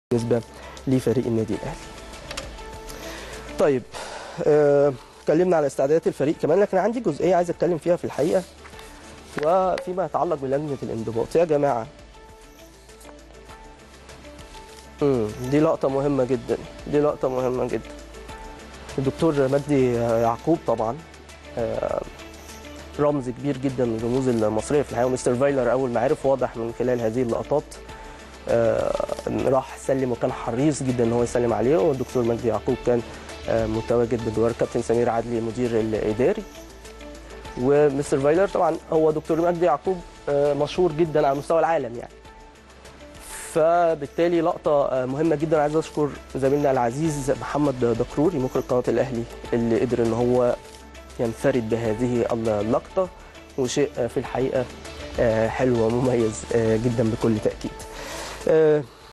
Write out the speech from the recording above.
بالنسبه لفريق النادي الاهلي. طيب آه، اتكلمنا على استعدادات الفريق كمان لكن عندي جزئيه عايز اتكلم فيها في الحقيقه وفيما يتعلق بلجنه الانضباط يا جماعه امم دي لقطه مهمه جدا دي لقطه مهمه جدا الدكتور مجدي يعقوب طبعا آه، رمز كبير جدا من الرموز المصريه في الحقيقه ومستر فايلر اول ما عرف واضح من خلال هذه اللقطات آه، راح سلم وكان حريص جدا ان هو يسلم عليه والدكتور مجدي يعقوب كان آه، متواجد بجوار كابتن سمير عدلي المدير الاداري ومستر فايلر طبعا هو دكتور مجدي يعقوب آه، مشهور جدا على مستوى العالم يعني فبالتالي لقطه آه، مهمه جدا عايز اشكر زميلنا العزيز محمد دكروري مخرج قناه الاهلي اللي قدر ان هو ينفرد بهذه اللقطه وشيء آه، في الحقيقه آه، حلو ومميز آه، جدا بكل تاكيد آه،